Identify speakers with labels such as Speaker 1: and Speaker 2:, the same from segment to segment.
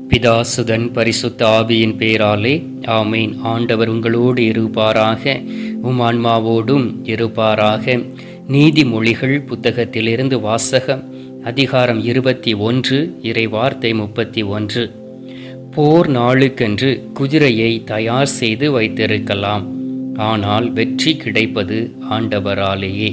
Speaker 1: பிதாசுதன் பரிசுத்த ஆவியின் பேராலே ஆமீன் ஆண்டவர் உங்களோடு இருப்பாராக உம் ஆன்மாவோடும் இருப்பாராக நீதிமொழிகள் புத்தகத்திலிருந்து வாசகம் அதிகாரம் இருபத்தி ஒன்று இறை வார்த்தை முப்பத்தி ஒன்று போர் நாளுக்கென்று குதிரையை தயார் செய்து வைத்திருக்கலாம் ஆனால் வெற்றி கிடைப்பது ஆண்டவராலேயே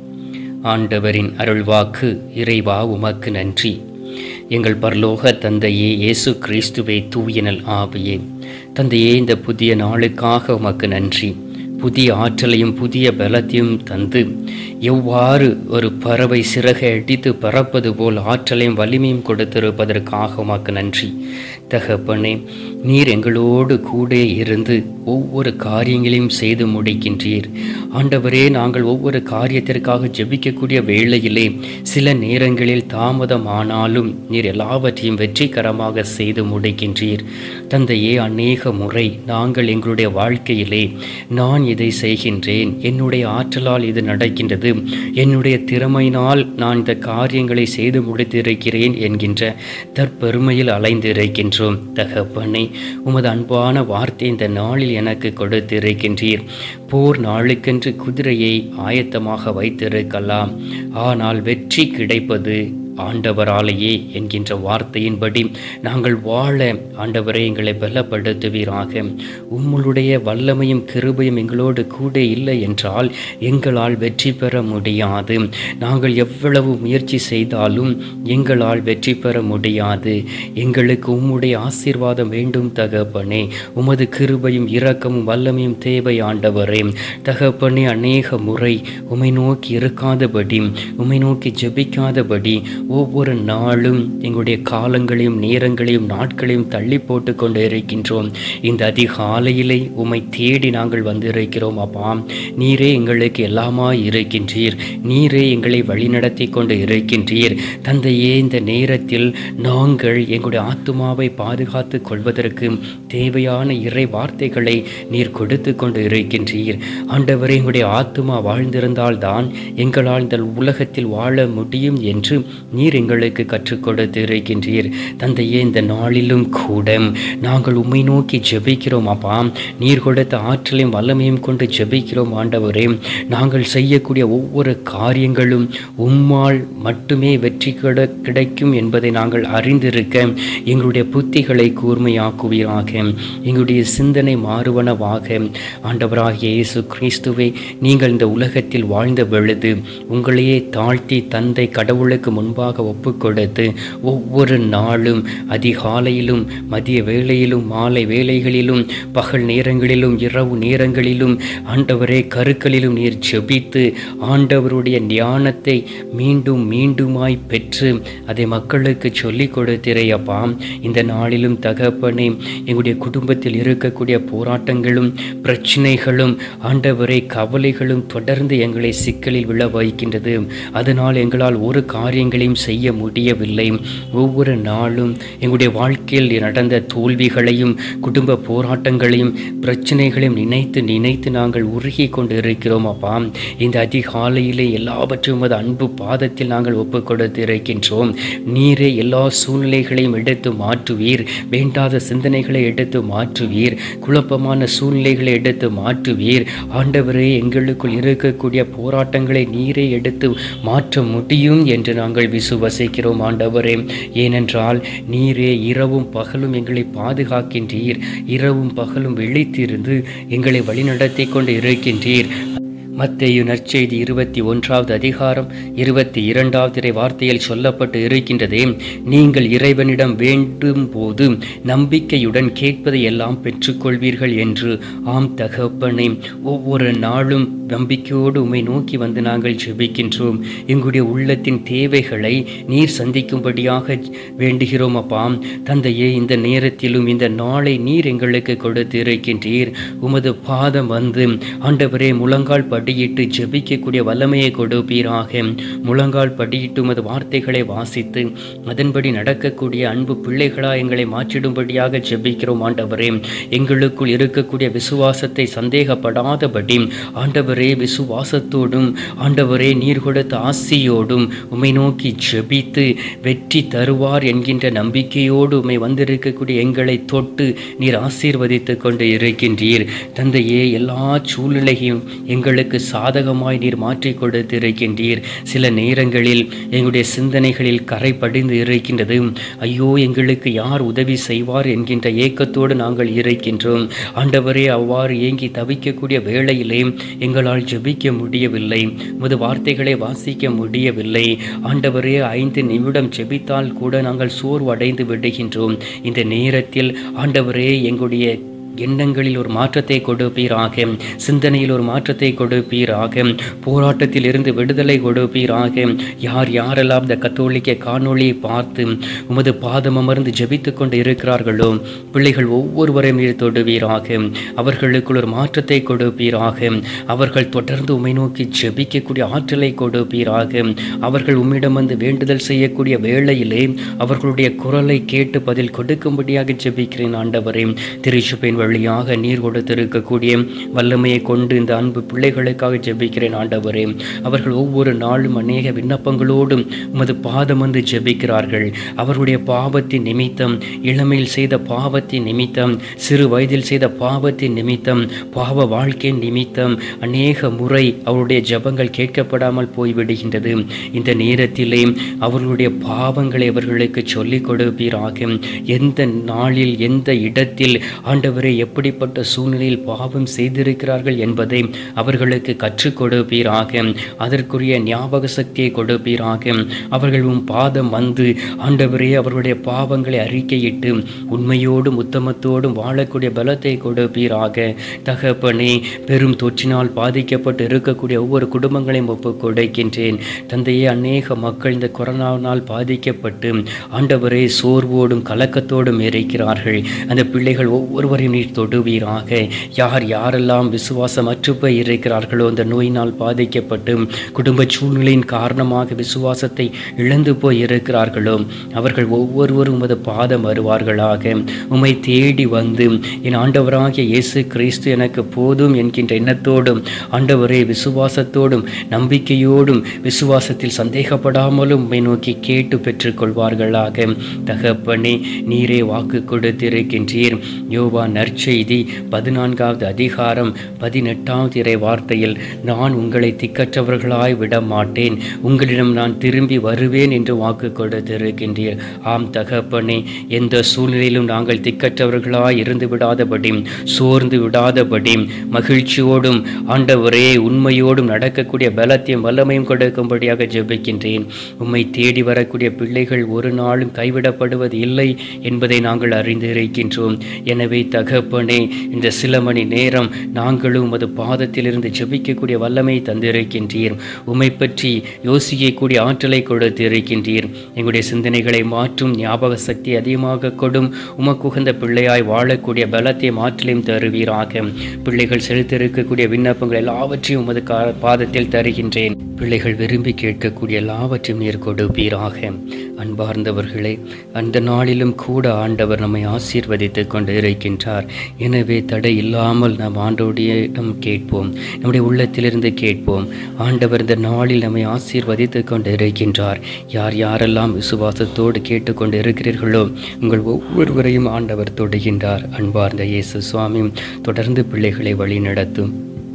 Speaker 1: ஆண்டவரின் அருள்வாக்கு இறைவா உமக்கு நன்றி எங்கள் பரலோக தந்தையே இயேசு கிறிஸ்துவே தூயனல் ஆவியே தந்தையே இந்த புதிய நாளுக்காக உமக்கு நன்றி புதிய ஆற்றலையும் புதிய பலத்தையும் தந்து எவ்வாறு ஒரு பறவை சிறகை அடித்து பறப்பது போல் ஆற்றலையும் வலிமையும் கொடுத்திருப்பதற்காக உமக்கு நன்றி தகப்பனே நீர் எங்களோடு கூட இருந்து ஒவ்வொரு காரியங்களையும் செய்து முடிக்கின்றீர் ஆண்டவரே நாங்கள் ஒவ்வொரு காரியத்திற்காக ஜெபிக்கக்கூடிய வேளையிலே சில நேரங்களில் தாமதமானாலும் நீர் எல்லாவற்றையும் வெற்றிகரமாக செய்து முடிக்கின்றீர் தந்தையே அநேக முறை நாங்கள் எங்களுடைய வாழ்க்கையிலே நான் இதை செய்கின்றேன் என்னுடைய ஆற்றலால் இது நடக்கின்றது என்னுடைய திறமையினால் நான் இந்த காரியங்களை செய்து முடித்திருக்கிறேன் என்கின்ற தற்பெருமையில் அலைந்திருக்கின்றோம் தகப்பனை உமது அன்பான வார்த்தை இந்த நாளில் எனக்கு கொடுத்திருக்கின்றீர் போர் நாளுக்கென்று குதிரையை ஆயத்தமாக வைத்திருக்கலாம் ஆனால் வெற்றி கிடைப்பது ஆண்டவராலேயே என்கின்ற வார்த்தையின்படி நாங்கள் வாழ ஆண்டவரை எங்களை பலப்படுத்துவீராக உம்முடைய வல்லமையும் கிருபையும் எங்களோடு கூட இல்லை என்றால் எங்களால் வெற்றி பெற முடியாது நாங்கள் எவ்வளவு முயற்சி செய்தாலும் எங்களால் வெற்றி பெற முடியாது எங்களுக்கு உம்முடைய ஆசீர்வாதம் வேண்டும் தகப்பனே உமது கிருபையும் இரக்கமும் வல்லமையும் தேவை ஆண்டவரே தகப்பனே அநேக முறை உமை நோக்கி இருக்காதபடி உமை நோக்கி ஜெபிக்காதபடி ஒவ்வொரு நாளும் எங்களுடைய காலங்களையும் நேரங்களையும் நாட்களையும் தள்ளி போட்டு கொண்டு இருக்கின்றோம் இந்த அதிகாலையிலே உம்மை தேடி நாங்கள் வந்திருக்கிறோம் அப்பா நீரே எங்களுக்கு எல்லாமாய் இருக்கின்றீர் நீரே எங்களை வழிநடத்தி கொண்டு இருக்கின்றீர் தந்தையே இந்த நேரத்தில் நாங்கள் எங்களுடைய ஆத்துமாவை பாதுகாத்து கொள்வதற்கு தேவையான இறை வார்த்தைகளை நீர் கொடுத்து கொண்டு இருக்கின்றீர் ஆண்டவரே எங்களுடைய ஆத்துமா வாழ்ந்திருந்தால்தான் எங்களால் இந்த உலகத்தில் வாழ முடியும் என்று நீர் எங்களுக்கு கற்றுக் கொடுத்து இருக்கின்றீர் தந்தையே இந்த நாளிலும் கூட நாங்கள் உம்மை நோக்கி ஜெபிக்கிறோம் அப்பா நீர் கொடுத்த ஆற்றலையும் வல்லமையும் கொண்டு ஜெபிக்கிறோம் ஆண்டவரே நாங்கள் செய்யக்கூடிய ஒவ்வொரு காரியங்களும் உம்மால் மட்டுமே வெற்றி கிட கிடைக்கும் என்பதை நாங்கள் அறிந்திருக்க எங்களுடைய புத்திகளை கூர்மையாக்குவீராக எங்களுடைய சிந்தனை மாறுவனவாக ஆண்டவராகிய இயேசு கிறிஸ்துவை நீங்கள் இந்த உலகத்தில் வாழ்ந்த பொழுது உங்களையே தாழ்த்தி தந்தை கடவுளுக்கு முன்பாக ஒப்பு கொடுத்து ஒவ்வொரு நாளும் அதிகாலையிலும் மதிய வேளையிலும் மாலை வேளைகளிலும் பகல் நேரங்களிலும் இரவு நேரங்களிலும் ஆண்டவரே கருக்களிலும் நீர் ஜெபித்து ஆண்டவருடைய ஞானத்தை மீண்டும் மீண்டுமாய் பெற்று அதை மக்களுக்கு சொல்லிக் கொடுத்திரையப்பா இந்த நாளிலும் தகப்பனே எங்களுடைய குடும்பத்தில் இருக்கக்கூடிய போராட்டங்களும் பிரச்சனைகளும் ஆண்டவரை கவலைகளும் தொடர்ந்து எங்களை சிக்கலில் விழ வைக்கின்றது அதனால் எங்களால் ஒரு காரியங்களையும் செய்ய முடியவில்லை ஒவ்வொரு நாளும் எங்களுடைய வாழ்க்கையில் நடந்த தோல்விகளையும் குடும்ப போராட்டங்களையும் பிரச்சனைகளையும் நினைத்து நினைத்து நாங்கள் உருகி கொண்டு இருக்கிறோம் அப்பா இந்த அதிகாலையிலே எல்லாவற்றையும் அது அன்பு பாதத்தில் நாங்கள் ஒப்பு கொடுத்து இருக்கின்றோம் நீரே எல்லா சூழ்நிலைகளையும் எடுத்து மாற்றுவீர் வேண்டாத சிந்தனைகளை எடுத்து மாற்றுவீர் குழப்பமான சூழ்நிலைகளை எடுத்து மாற்றுவீர் ஆண்டவரே எங்களுக்குள் இருக்கக்கூடிய போராட்டங்களை நீரே எடுத்து மாற்ற முடியும் என்று நாங்கள் விசுவசிக்கிறோம் ஆண்டவரே ஏனென்றால் நீரே இரவும் பகலும் எங்களை பாதுகாக்கின்றீர் இரவும் பகலும் விழித்திருந்து எங்களை வழிநடத்தி கொண்டு இருக்கின்றீர் மத்தேயு நற்செய்தி இருபத்தி ஒன்றாவது அதிகாரம் இருபத்தி இரண்டாவது இறை வார்த்தையில் சொல்லப்பட்டு இருக்கின்றதே நீங்கள் இறைவனிடம் வேண்டும் போது நம்பிக்கையுடன் கேட்பதை எல்லாம் பெற்றுக்கொள்வீர்கள் என்று ஆம் தகப்பனே ஒவ்வொரு நாளும் நம்பிக்கையோடு உம்மை நோக்கி வந்து நாங்கள் ஜெபிக்கின்றோம் எங்களுடைய உள்ளத்தின் தேவைகளை நீர் சந்திக்கும்படியாக வேண்டுகிறோம் அப்பா தந்தையே இந்த நேரத்திலும் இந்த நாளை நீர் எங்களுக்கு கொடுத்து இருக்கின்றீர் உமது பாதம் வந்து ஆண்டவரே முழங்கால் படி படியிட்டு ஜெபிக்கக்கூடிய வல்லமையை கொடுப்பீராக முழங்கால் படியிட்டு உமது வார்த்தைகளை வாசித்து அதன்படி நடக்கக்கூடிய அன்பு பிள்ளைகளா எங்களை மாற்றிடும்படியாக ஜெபிக்கிறோம் ஆண்டவரே எங்களுக்குள் இருக்கக்கூடிய விசுவாசத்தை சந்தேகப்படாதபடி ஆண்டவரே விசுவாசத்தோடும் ஆண்டவரே நீர் கொடுத்த ஆசியோடும் உம்மை நோக்கி ஜெபித்து வெற்றி தருவார் என்கின்ற நம்பிக்கையோடு உம்மை வந்திருக்கக்கூடிய எங்களை தொட்டு நீர் ஆசீர்வதித்து கொண்டு இருக்கின்றீர் தந்தையே எல்லா சூழ்நிலையும் எங்களுக்கு சாதகமாய் நீர் மாற்றி கொடுத்திருக்கின்றீர் சில நேரங்களில் எங்களுடைய சிந்தனைகளில் கரை படிந்து இருக்கின்றது ஐயோ எங்களுக்கு யார் உதவி செய்வார் என்கின்ற ஏக்கத்தோடு நாங்கள் இருக்கின்றோம் ஆண்டவரே அவ்வாறு ஏங்கி தவிக்கக்கூடிய வேளையிலே எங்களால் ஜெபிக்க முடியவில்லை முது வார்த்தைகளை வாசிக்க முடியவில்லை ஆண்டவரே ஐந்து நிமிடம் ஜெபித்தால் கூட நாங்கள் சோர்வடைந்து விடுகின்றோம் இந்த நேரத்தில் ஆண்டவரே எங்களுடைய எண்ணங்களில் ஒரு மாற்றத்தை கொடுப்பீராக சிந்தனையில் ஒரு மாற்றத்தை கொடுப்பீராக போராட்டத்தில் இருந்து விடுதலை கொடுப்பீராக யார் யாரெல்லாம் இந்த கத்தோலிக்க காணொளியை பார்த்து உமது பாதம் அமர்ந்து ஜெபித்து கொண்டு இருக்கிறார்களோ பிள்ளைகள் ஒவ்வொருவரையும் நீர் தொடுவீராக அவர்களுக்குள் ஒரு மாற்றத்தை கொடுப்பீராக அவர்கள் தொடர்ந்து உம்மை நோக்கி ஜெபிக்கக்கூடிய ஆற்றலை கொடுப்பீராக அவர்கள் உம்மிடம் வந்து வேண்டுதல் செய்யக்கூடிய வேளையிலே அவர்களுடைய குரலை கேட்டு பதில் கொடுக்கும்படியாக ஜெபிக்கிறேன் ஆண்டவரே திருச்சுப்பேன் வழியாக நீர் கொடுத்திருக்கக்கூடிய வல்லமையை கொண்டு இந்த அன்பு பிள்ளைகளுக்காக ஜெபிக்கிறேன் ஆண்டவரே அவர்கள் ஒவ்வொரு நாளும் அநேக விண்ணப்பங்களோடும் உமது பாதம் வந்து ஜெபிக்கிறார்கள் அவருடைய பாவத்தின் நிமித்தம் இளமையில் செய்த பாவத்தின் நிமித்தம் சிறு வயதில் செய்த பாவத்தின் நிமித்தம் பாவ வாழ்க்கையின் நிமித்தம் அநேக முறை அவருடைய ஜெபங்கள் கேட்கப்படாமல் போய்விடுகின்றது இந்த நேரத்திலே அவர்களுடைய பாவங்களை அவர்களுக்கு சொல்லிக் கொடுப்பீராக எந்த நாளில் எந்த இடத்தில் ஆண்டவரை எப்படிப்பட்ட சூழ்நிலையில் பாவம் செய்திருக்கிறார்கள் என்பதை அவர்களுக்கு கற்றுக் கொடுப்பீராக அதற்குரிய ஞாபக சக்தியை கொடுப்பீராக அவர்கள் உம் பாதம் வந்து ஆண்டவரே அவர்களுடைய பாவங்களை அறிக்கையிட்டு உண்மையோடும் உத்தமத்தோடும் வாழக்கூடிய பலத்தை கொடுப்பீராக தகப்பனே பெரும் தொற்றினால் பாதிக்கப்பட்டு இருக்கக்கூடிய ஒவ்வொரு குடும்பங்களையும் ஒப்புக் கொடுக்கின்றேன் தந்தையே அநேக மக்கள் இந்த கொரோனாவினால் பாதிக்கப்பட்டு ஆண்டவரே சோர்வோடும் கலக்கத்தோடும் இருக்கிறார்கள் அந்த பிள்ளைகள் ஒவ்வொருவரையும் நீர் தொடுவீராக யார் யாரெல்லாம் விசுவாசமற்று போய் இருக்கிறார்களோ அந்த நோயினால் பாதிக்கப்பட்டு குடும்ப சூழ்நிலையின் காரணமாக விசுவாசத்தை இழந்து போய் இருக்கிறார்களோ அவர்கள் ஒவ்வொருவரும் உமது பாதம் வருவார்களாக உம்மை தேடி வந்து என் ஆண்டவராகிய இயேசு கிறிஸ்து எனக்கு போதும் என்கின்ற எண்ணத்தோடும் ஆண்டவரே விசுவாசத்தோடும் நம்பிக்கையோடும் விசுவாசத்தில் சந்தேகப்படாமலும் உம்மை நோக்கி கேட்டு பெற்றுக்கொள்வார்களாக தகப்பனே நீரே வாக்கு கொடுத்திருக்கின்றீர் யோவா நற்செய்தி பதினான்காவது அதிகாரம் பதினெட்டாவது இறை வார்த்தையில் நான் உங்களை திக்கற்றவர்களாய் விட மாட்டேன் உங்களிடம் நான் திரும்பி வருவேன் என்று வாக்கு கொடுத்திருக்கின்றீர் ஆம் தகப்பனே எந்த சூழ்நிலையிலும் நாங்கள் திக்கற்றவர்களாய் இருந்து விடாதபடி சோர்ந்து விடாதபடி மகிழ்ச்சியோடும் ஆண்டவரே உண்மையோடும் நடக்கக்கூடிய பலத்தையும் வல்லமையும் கொடுக்கும்படியாக ஜெபிக்கின்றேன் உம்மை தேடி வரக்கூடிய பிள்ளைகள் ஒரு நாளும் கைவிடப்படுவது இல்லை என்பதை நாங்கள் அறிந்திருக்கின்றோம் எனவே தகப்பனே இந்த சில மணி நேரம் நாங்களும் உமது பாதத்திலிருந்து ஜெபிக்கக்கூடிய வல்லமை தந்திருக்கின்றீர் உம்மை பற்றி யோசிக்கக்கூடிய ஆற்றலை கொடுத்திருக்கின்றீர் எங்களுடைய சிந்தனைகளை மாற்றும் ஞாபக சக்தி அதிகமாக கொடும் உமக்குகந்த பிள்ளையாய் வாழக்கூடிய பலத்தையும் ஆற்றலையும் தருவீராக பிள்ளைகள் செலுத்திருக்கக்கூடிய விண்ணப்பங்கள் எல்லாவற்றையும் உமது கா- பாதத்தில் தருகின்றேன் பிள்ளைகள் விரும்பி கேட்கக்கூடிய எல்லாவற்றையும் நீர் கொடுப்பீராக அன்பார்ந்தவர்களே அந்த நாளிலும் கூட ஆண்டவர் நம்மை ஆசீர்வதித்து கொண்டு இருக்கின்றார் எனவே தடை இல்லாமல் நாம் ஆண்டோடையிடம் கேட்போம் நம்முடைய உள்ளத்திலிருந்து கேட்போம் ஆண்டவர் இந்த நாளில் நம்மை ஆசீர்வதித்து கொண்டு இருக்கின்றார் யார் யாரெல்லாம் விசுவாசத்தோடு கேட்டுக்கொண்டு இருக்கிறீர்களோ உங்கள் ஒவ்வொருவரையும் ஆண்டவர் தொடுகின்றார் அன்பார்ந்த இயேசு சுவாமி தொடர்ந்து பிள்ளைகளை வழிநடத்தும்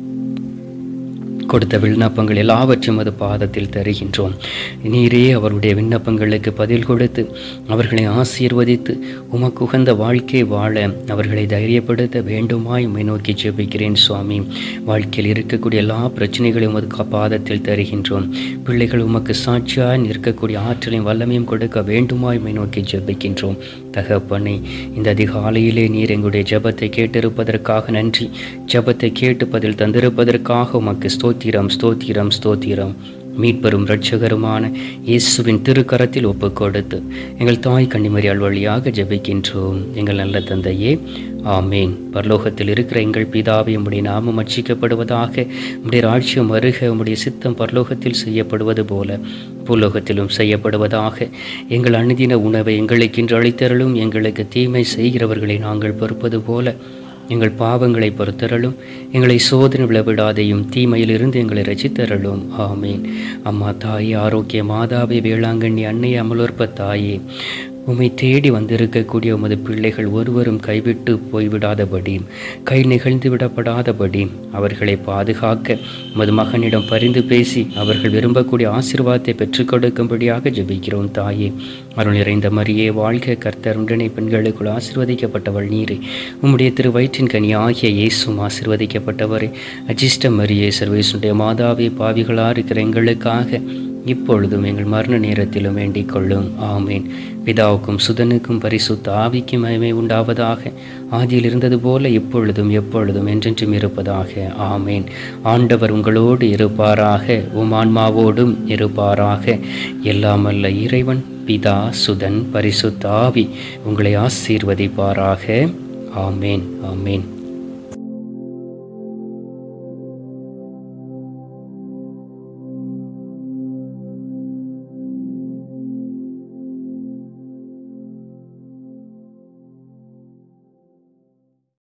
Speaker 1: கொடுத்த விண்ணப்பங்கள் எல்லாவற்றையும் அது பாதத்தில் தருகின்றோம் நீரே அவருடைய விண்ணப்பங்களுக்கு பதில் கொடுத்து அவர்களை ஆசீர்வதித்து உமக்கு உகந்த வாழ்க்கை வாழ அவர்களை தைரியப்படுத்த வேண்டுமாய் உம்மை நோக்கி ஜெபிக்கிறேன் சுவாமி வாழ்க்கையில் இருக்கக்கூடிய எல்லா பிரச்சனைகளையும் உமது க- பாதத்தில் தருகின்றோம் பிள்ளைகள் உமக்கு சாட்சியாய் நிற்கக்கூடிய ஆற்றலையும் வல்லமையும் கொடுக்க வேண்டுமாய் உம்மை நோக்கி ஜெபிக்கின்றோம் தகப்பனே இந்த அதிகாலையிலே நீர் எங்களுடைய ஜெபத்தை கேட்டிருப்பதற்காக நன்றி ஜெபத்தை கேட்டு பதில் தந்திருப்பதற்காக உமக்கு ஸ்தோத்திரம் ஸ்தோத்திரம் ஸ்தோத்திரம் மீட்பெரும் இரட்சகருமான இயேசுவின் திருக்கரத்தில் ஒப்புக் கொடுத்து எங்கள் தாய் கன்னிமரியால் வழியாக ஜெபிக்கின்றோம் எங்கள் நல்ல தந்தையே ஆமேன் பரலோகத்தில் இருக்கிற எங்கள் பிதாவை உம்முடைய நாமம் அர்ச்சிக்கப்படுவதாக உம்முடைய ராட்சியம் வருக உம்முடைய சித்தம் பரலோகத்தில் செய்யப்படுவது போல பூலோகத்திலும் செய்யப்படுவதாக எங்கள் அனுதின உணவை எங்களுக்கு இன்று அளித்தருளும் எங்களுக்கு தீமை செய்கிறவர்களை நாங்கள் பொறுப்பது போல எங்கள் பாவங்களை பொறுத்தரலும் எங்களை சோதனை விழவிடாதையும் தீமையிலிருந்து எங்களை ரசித்தரலும் ஆமேன் அம்மா தாயே ஆரோக்கிய மாதாவே வேளாங்கண்ணி அன்னை அமலோற்ப தாயே உம்மை தேடி வந்திருக்கக்கூடிய உமது பிள்ளைகள் ஒருவரும் கைவிட்டு போய்விடாதபடி கை நிகழ்ந்து விடப்படாதபடி அவர்களை பாதுகாக்க உமது மகனிடம் பரிந்து பேசி அவர்கள் விரும்பக்கூடிய ஆசீர்வாதத்தை பெற்றுக் கொடுக்கும்படியாக ஜெபிக்கிறோம் தாயே அருள் நிறைந்த மரியே வாழ்க கர்த்தர் உடனே பெண்களுக்குள் ஆசீர்வதிக்கப்பட்டவள் நீரே உம்முடைய திரு வயிற்றின் கனி ஆகிய இயேசும் ஆசீர்வதிக்கப்பட்டவரே அஜிஷ்ட மரியே சர்வேசுடைய மாதாவே பாவிகளா இருக்கிற எங்களுக்காக இப்பொழுதும் எங்கள் மரண நேரத்திலும் வேண்டிக் கொள்ளும் ஆமேன் பிதாவுக்கும் சுதனுக்கும் பரிசுத்த ஆவிக்கும் மகிமை உண்டாவதாக ஆதியில் இருந்தது போல இப்பொழுதும் எப்பொழுதும் என்றென்றும் இருப்பதாக ஆமேன் ஆண்டவர் உங்களோடு இருப்பாராக உம் ஆன்மாவோடும் இருப்பாராக எல்லாமல்ல இறைவன் பிதா சுதன் பரிசுத்த ஆவி உங்களை ஆசீர்வதிப்பாராக ஆமேன் ஆமேன்